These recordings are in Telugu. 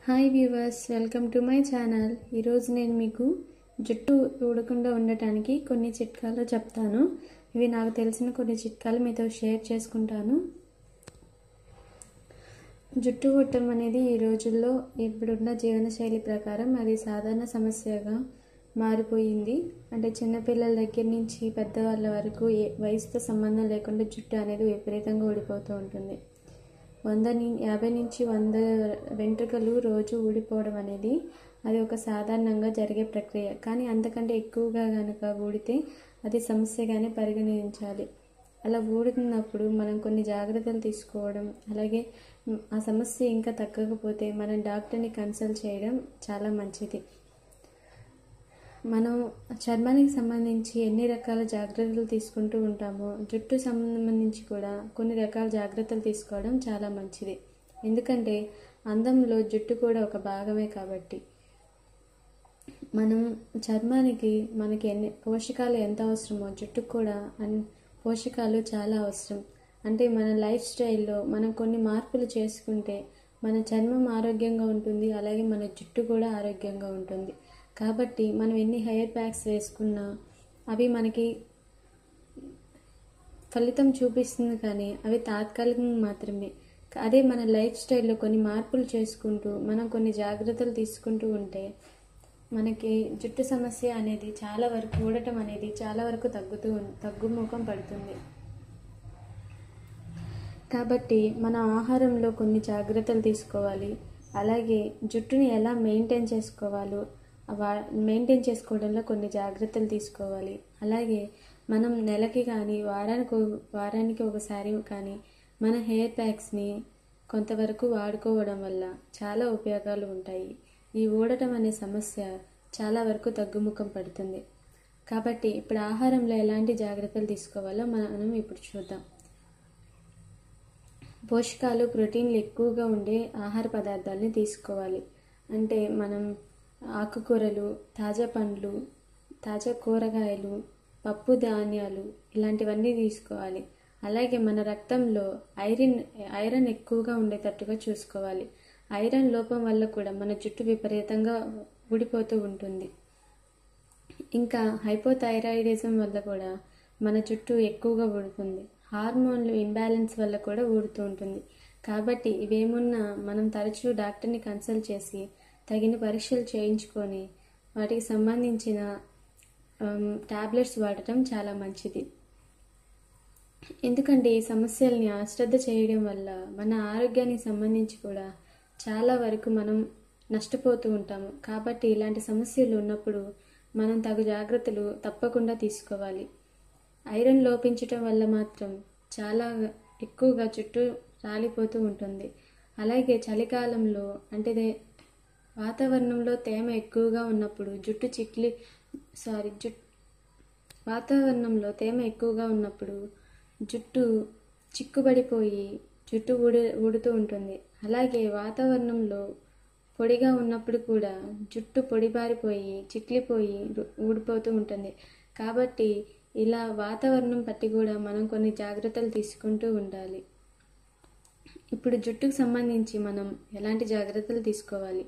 hi viewers welcome to my channel ఈరోజు నేను మీకు జుట్టు ఊడకుండా ఉండటానికి కొన్ని చిట్కాలు చెప్తాను ఇవి నాకు తెలిసిన కొన్ని చిట్కాలు మీతో షేర్ చేసుకుంటాను జుట్టు ఊడటం అనేది ఈ రోజుల్లో ఇప్పుడున్న జీవనశైలి ప్రకారం అది సాధారణ సమస్యగా మారిపోయింది అంటే చిన్నపిల్లల దగ్గర నుంచి పెద్దవాళ్ళ వరకు ఏ వయసుతో సంబంధం లేకుండా జుట్టు అనేది విపరీతంగా ఊడిపోతూ ఉంటుంది వంద ని యాభై నుంచి వంద వెంట్రుకలు రోజు ఊడిపోవడం అనేది అది ఒక సాధారణంగా జరిగే ప్రక్రియ కానీ అంతకంటే ఎక్కువగా కనుక ఊడితే అది సమస్యగానే పరిగణించాలి అలా ఊడుతున్నప్పుడు మనం కొన్ని జాగ్రత్తలు తీసుకోవడం అలాగే ఆ సమస్య ఇంకా తగ్గకపోతే మనం డాక్టర్ని కన్సల్ట్ చేయడం చాలా మంచిది మనం చర్మానికి సంబంధించి ఎన్ని రకాల జాగ్రత్తలు తీసుకుంటూ ఉంటామో జుట్టు సంబంధించి కూడా కొన్ని రకాల జాగ్రత్తలు తీసుకోవడం చాలా మంచిది ఎందుకంటే అందంలో జుట్టు కూడా ఒక భాగమే కాబట్టి మనం చర్మానికి మనకి ఎన్ని పోషకాలు ఎంత అవసరమో జుట్టుకు కూడా అన్ పోషకాలు చాలా అవసరం అంటే మన లైఫ్ స్టైల్లో మనం కొన్ని మార్పులు చేసుకుంటే మన చర్మం ఆరోగ్యంగా ఉంటుంది అలాగే మన జుట్టు కూడా ఆరోగ్యంగా ఉంటుంది కాబట్టి మనం ఎన్ని హెయిర్ ప్యాక్స్ వేసుకున్నా అవి మనకి ఫలితం చూపిస్తుంది కానీ అవి తాత్కాలికంగా మాత్రమే అదే మన లైఫ్ స్టైల్లో కొన్ని మార్పులు చేసుకుంటూ మనం కొన్ని జాగ్రత్తలు తీసుకుంటూ ఉంటే మనకి జుట్టు సమస్య అనేది చాలా వరకు ఊడటం అనేది చాలా వరకు తగ్గుతూ తగ్గుముఖం పడుతుంది కాబట్టి మన ఆహారంలో కొన్ని జాగ్రత్తలు తీసుకోవాలి అలాగే జుట్టుని ఎలా మెయింటైన్ చేసుకోవాలో వా మెయింటైన్ చేసుకోవడంలో కొన్ని జాగ్రత్తలు తీసుకోవాలి అలాగే మనం నెలకి కానీ వారానికి వారానికి ఒకసారి కానీ మన హెయిర్ ప్యాక్స్ని కొంతవరకు వాడుకోవడం వల్ల చాలా ఉపయోగాలు ఉంటాయి ఈ ఊడటం అనే సమస్య చాలా వరకు తగ్గుముఖం పడుతుంది కాబట్టి ఇప్పుడు ఆహారంలో ఎలాంటి జాగ్రత్తలు తీసుకోవాలో మనం ఇప్పుడు చూద్దాం పోషకాలు ప్రోటీన్లు ఎక్కువగా ఉండే ఆహార పదార్థాలని తీసుకోవాలి అంటే మనం ఆకుకూరలు తాజా పండ్లు తాజా కూరగాయలు పప్పు ధాన్యాలు ఇలాంటివన్నీ తీసుకోవాలి అలాగే మన రక్తంలో ఐరన్ ఐరన్ ఎక్కువగా ఉండేటట్టుగా చూసుకోవాలి ఐరన్ లోపం వల్ల కూడా మన జుట్టు విపరీతంగా ఊడిపోతూ ఉంటుంది ఇంకా హైపోథైరాయిడిజం వల్ల కూడా మన జుట్టు ఎక్కువగా ఊడుతుంది హార్మోన్లు ఇంబ్యాలెన్స్ వల్ల కూడా ఊడుతూ ఉంటుంది కాబట్టి ఇవేమున్నా మనం తరచూ డాక్టర్ని కన్సల్ట్ చేసి తగిన పరీక్షలు చేయించుకొని వాటికి సంబంధించిన టాబ్లెట్స్ వాడటం చాలా మంచిది ఎందుకంటే ఈ సమస్యల్ని అశ్రద్ధ చేయడం వల్ల మన ఆరోగ్యానికి సంబంధించి కూడా చాలా వరకు మనం నష్టపోతూ ఉంటాము కాబట్టి ఇలాంటి సమస్యలు ఉన్నప్పుడు మనం తగు జాగ్రత్తలు తప్పకుండా తీసుకోవాలి ఐరన్ లోపించటం వల్ల మాత్రం చాలా ఎక్కువగా చుట్టూ రాలిపోతూ ఉంటుంది అలాగే చలికాలంలో అంటే వాతావరణంలో తేమ ఎక్కువగా ఉన్నప్పుడు జుట్టు చిక్లి సారీ జుట్ వాతావరణంలో తేమ ఎక్కువగా ఉన్నప్పుడు జుట్టు చిక్కుబడిపోయి జుట్టు ఊడి ఊడుతూ ఉంటుంది అలాగే వాతావరణంలో పొడిగా ఉన్నప్పుడు కూడా జుట్టు పొడిబారిపోయి చిట్లిపోయి ఊడిపోతూ ఉంటుంది కాబట్టి ఇలా వాతావరణం బట్టి కూడా మనం కొన్ని జాగ్రత్తలు తీసుకుంటూ ఉండాలి ఇప్పుడు జుట్టుకు సంబంధించి మనం ఎలాంటి జాగ్రత్తలు తీసుకోవాలి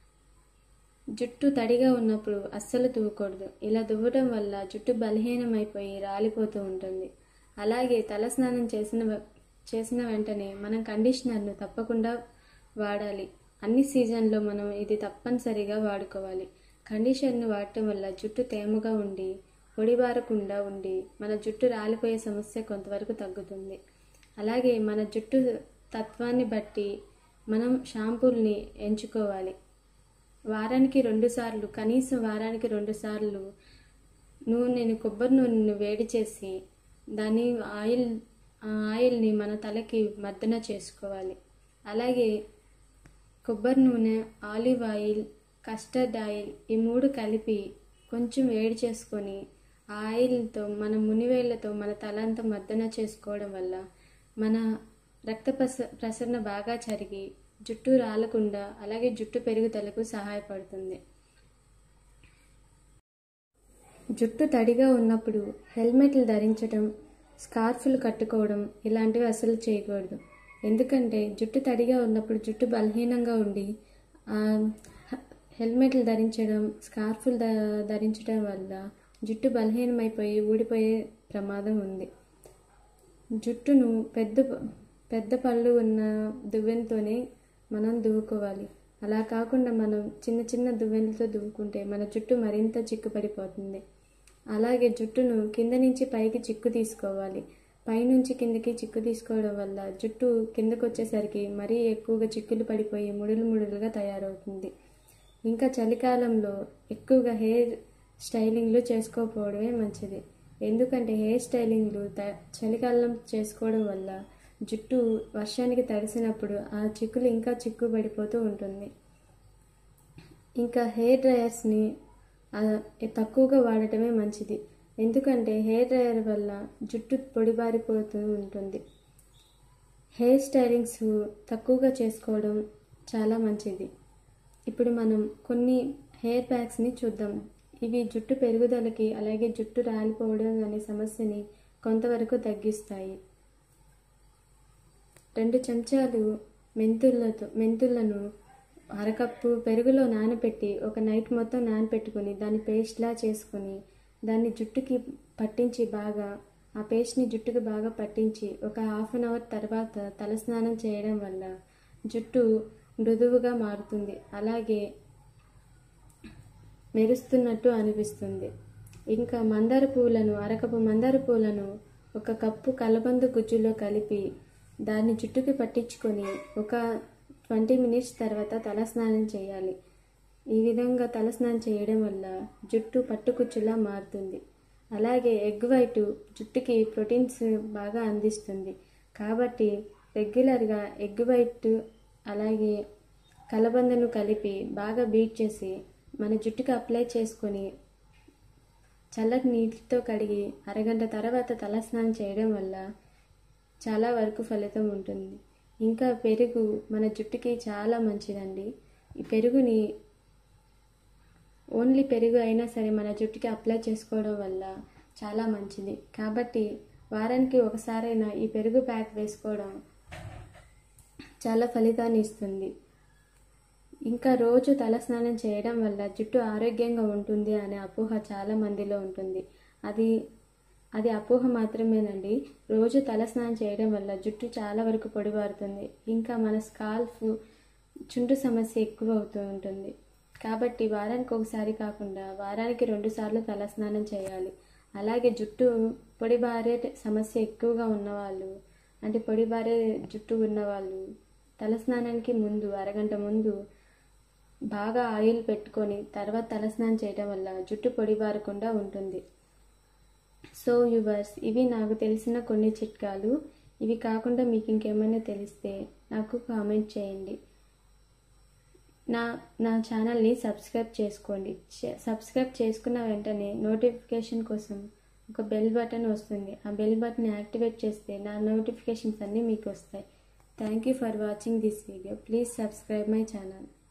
జుట్టు తడిగా ఉన్నప్పుడు అస్సలు దువ్వకూడదు ఇలా దువ్వడం వల్ల జుట్టు బలహీనమైపోయి రాలిపోతూ ఉంటుంది అలాగే తలస్నానం చేసిన చేసిన వెంటనే మనం కండిషనర్ను తప్పకుండా వాడాలి అన్ని సీజన్లో మనం ఇది తప్పనిసరిగా వాడుకోవాలి కండిషనర్ను వాడటం వల్ల జుట్టు తేమగా ఉండి పొడిబారకుండా ఉండి మన జుట్టు రాలిపోయే సమస్య కొంతవరకు తగ్గుతుంది అలాగే మన జుట్టు తత్వాన్ని బట్టి మనం షాంపూల్ని ఎంచుకోవాలి వారానికి రెండు సార్లు కనీసం వారానికి రెండు సార్లు నూనెను కొబ్బరి నూనెను వేడి చేసి దాని ఆయిల్ ఆ ఆయిల్ని మన తలకి మర్దన చేసుకోవాలి అలాగే కొబ్బరి నూనె ఆలివ్ ఆయిల్ కస్టర్డ్ ఆయిల్ ఈ మూడు కలిపి కొంచెం వేడి చేసుకొని ఆ ఆయిల్తో మన మునివేళ్లతో మన తలంతా మర్దన చేసుకోవడం వల్ల మన రక్త ప్రస ప్రసరణ బాగా జరిగి జుట్టు రాలకుండా అలాగే జుట్టు పెరుగుదలకు సహాయపడుతుంది జుట్టు తడిగా ఉన్నప్పుడు హెల్మెట్లు ధరించడం స్కార్ఫ్లు కట్టుకోవడం ఇలాంటివి అసలు చేయకూడదు ఎందుకంటే జుట్టు తడిగా ఉన్నప్పుడు జుట్టు బలహీనంగా ఉండి ఆ, హ- హెల్మెట్లు ధరించడం స్కార్ఫులు ధ ధరించడం వల్ల జుట్టు బలహీనమైపోయి ఊడిపోయే ప్రమాదం ఉంది జుట్టును పెద్ద పెద్ద పళ్ళు ఉన్న దువ్వెనతోనే మనం దువ్వుకోవాలి అలా కాకుండా మనం చిన్న చిన్న దువ్వెనలతో దువ్వుకుంటే మన జుట్టు మరింత చిక్కుపడిపోతుంది అలాగే జుట్టును కింద నుంచి పైకి చిక్కు తీసుకోవాలి పైనుంచి కిందకి చిక్కు తీసుకోవడం వల్ల జుట్టు కిందకు వచ్చేసరికి మరీ ఎక్కువగా చిక్కులు పడిపోయి ముడులు ముడులుగా తయారవుతుంది ఇంకా చలికాలంలో ఎక్కువగా హెయిర్ స్టైలింగ్లు చేసుకోకపోవడమే మంచిది ఎందుకంటే హెయిర్ స్టైలింగ్లు త చలికాలం చేసుకోవడం వల్ల జుట్టు వర్షానికి తడిసినప్పుడు ఆ చిక్కులు ఇంకా చిక్కు పడిపోతూ ఉంటుంది ఇంకా హెయిర్ డ్రయర్స్ని ఆ, తక్కువగా వాడటమే మంచిది ఎందుకంటే హెయిర్ డ్రయర్ వల్ల జుట్టు పొడిబారిపోతూ ఉంటుంది హెయిర్ స్టైలింగ్స్ తక్కువగా చేసుకోవడం చాలా మంచిది ఇప్పుడు మనం కొన్ని హెయిర్ ప్యాక్స్ని చూద్దాం ఇవి జుట్టు పెరుగుదలకి అలాగే జుట్టు రాలిపోవడం అనే సమస్యని కొంతవరకు తగ్గిస్తాయి రెండు చెంచాలు మెంతులతో మెంతులను అరకప్పు పెరుగులో నానబెట్టి ఒక నైట్ మొత్తం నానబెట్టుకొని దాన్ని పేస్ట్లా చేసుకొని దాన్ని జుట్టుకి పట్టించి బాగా ఆ పేస్ట్ని జుట్టుకి బాగా పట్టించి ఒక హాఫ్ అన్ అవర్ తర్వాత తలస్నానం చేయడం వల్ల జుట్టు మృదువుగా మారుతుంది అలాగే మెరుస్తున్నట్టు అనిపిస్తుంది ఇంకా మందార పువ్వులను అరకపు మందార పువ్వులను ఒక కప్పు కలబంద గుజ్జులో కలిపి దాన్ని జుట్టుకి పట్టించుకొని ఒక ట్వంటీ మినిట్స్ తర్వాత తలస్నానం చేయాలి ఈ విధంగా తలస్నానం చేయడం వల్ల జుట్టు పట్టుకుచ్చులా మారుతుంది అలాగే ఎగ్ వైట్ జుట్టుకి ప్రోటీన్స్ బాగా అందిస్తుంది కాబట్టి రెగ్యులర్గా ఎగ్ వైట్ అలాగే కలబందను కలిపి బాగా బీట్ చేసి మన జుట్టుకి అప్లై చేసుకొని చల్లటి నీటితో కడిగి అరగంట తర్వాత తలస్నానం చేయడం వల్ల చాలా వరకు ఫలితం ఉంటుంది ఇంకా పెరుగు మన జుట్టుకి చాలా మంచిదండి ఈ పెరుగుని ఓన్లీ పెరుగు అయినా సరే మన జుట్టుకి అప్లై చేసుకోవడం వల్ల చాలా మంచిది కాబట్టి వారానికి ఒకసారైనా ఈ పెరుగు ప్యాక్ వేసుకోవడం చాలా ఫలితాన్ని ఇస్తుంది ఇంకా రోజు తలస్నానం చేయడం వల్ల జుట్టు ఆరోగ్యంగా ఉంటుంది అనే అపోహ చాలా మందిలో ఉంటుంది అది అది అపోహ మాత్రమేనండి రోజు తలస్నానం చేయడం వల్ల జుట్టు చాలా వరకు పొడిబారుతుంది ఇంకా మన స్కాల్ఫ్ చుంటు సమస్య ఎక్కువ అవుతూ ఉంటుంది కాబట్టి వారానికి ఒకసారి కాకుండా వారానికి రెండు సార్లు తలస్నానం చేయాలి అలాగే జుట్టు పొడిబారే సమస్య ఎక్కువగా ఉన్నవాళ్ళు అంటే పొడిబారే జుట్టు ఉన్నవాళ్ళు తలస్నానానికి ముందు అరగంట ముందు బాగా ఆయిల్ పెట్టుకొని తర్వాత తలస్నానం చేయడం వల్ల జుట్టు పొడిబారకుండా ఉంటుంది సో యువర్స్ ఇవి నాకు తెలిసిన కొన్ని చిట్కాలు ఇవి కాకుండా మీకు ఇంకేమైనా తెలిస్తే నాకు కామెంట్ చేయండి నా నా ఛానల్ని సబ్స్క్రైబ్ చేసుకోండి చే- సబ్స్క్రైబ్ చేసుకున్న వెంటనే నోటిఫికేషన్ కోసం ఒక బెల్ బటన్ వస్తుంది ఆ బెల్ బటన్ యాక్టివేట్ చేస్తే నా నోటిఫికేషన్స్ అన్నీ మీకు వస్తాయి thank you for watching this video please subscribe my channel